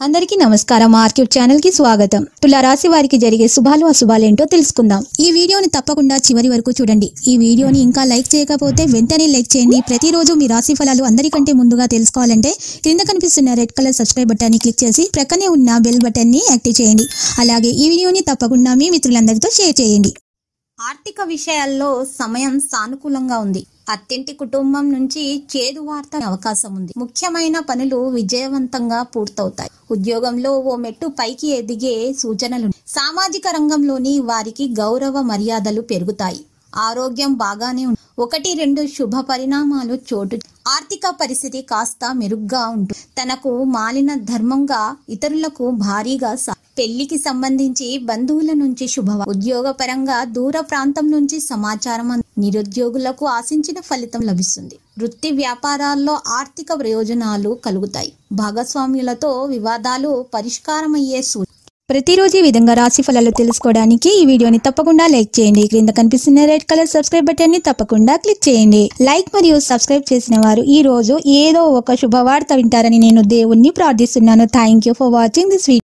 అందరికీ నమస్కారం ఆర్క్యూబ్ ఛానల్ కి స్వాగతం తుల రాశి వారికి జరిగే శుభాలు అశుభాలేంటో తెలుసుకుందాం ఈ వీడియోని తప్పకుండా చివరి వరకు చూడండి ఈ వీడియోని ఇంకా లైక్ చేయకపోతే వెంటనే లైక్ చేయండి ప్రతిరోజు మీ రాశి ఫలాలు అందరికంటే ముందుగా తెలుసుకోవాలంటే క్రింద కనిపిస్తున్న రెడ్ కలర్ సబ్స్క్రైబ్ బటన్ ని క్లిక్ చేసి ప్రక్కనే ఉన్న బెల్ బటన్ ని యాక్టివ్ చేయండి అలాగే ఈ వీడియోని తప్పకుండా మీ మిత్రులందరితో షేర్ చేయండి ఆర్థిక విషయాల్లో సమయం సానుకూలంగా ఉంది అత్తింటి కుటుంబం నుంచి చేదు వార్త అవకాశం ఉంది ముఖ్యమైన పనులు విజయవంతంగా పూర్తవుతాయి ఉద్యోగంలో ఓ మెట్టు పైకి ఎదిగే సూచనలు సామాజిక రంగంలోని వారికి గౌరవ మర్యాదలు పెరుగుతాయి ఆరోగ్యం బాగానే ఉంది ఒకటి రెండు శుభ పరిణామాలు చోటు ఆర్థిక పరిస్థితి కాస్త మెరుగ్గా ఉంటుంది తనకు మాలిన ధర్మంగా ఇతరులకు భారీగా స- పెళ్లికి సంబంధించి బంధువుల నుంచి శుభ ఉద్యోగ పరంగా దూర ప్రాంతం నుంచి సమాచారం అంద- నిరుద్యోగులకు ఆశించిన ఫలితం లభిస్తుంది వృత్తి వ్యాపారాల్లో ఆర్థిక ప్రయోజనాలు కలుగుతాయి భాగస్వామ్యులతో వివాదాలు పరిష్కారమయ్యే సూచన ప్రతిరోజు ఈ విధంగా రాశి ఫలాలు తెలుసుకోవడానికి ఈ వీడియోని తప్పకుండా లైక్ చేయండి క్రింద కనిపిస్తున్న రెడ్ కలర్ సబ్స్క్రైబ్ బటన్ ని తప్పకుండా క్లిక్ చేయండి లైక్ మరియు సబ్స్క్రైబ్ చేసిన వారు ఈ రోజు ఏదో ఒక శుభవార్త వింటారని నేను దేవుణ్ణి ప్రార్థిస్తున్నాను thank you for watching this video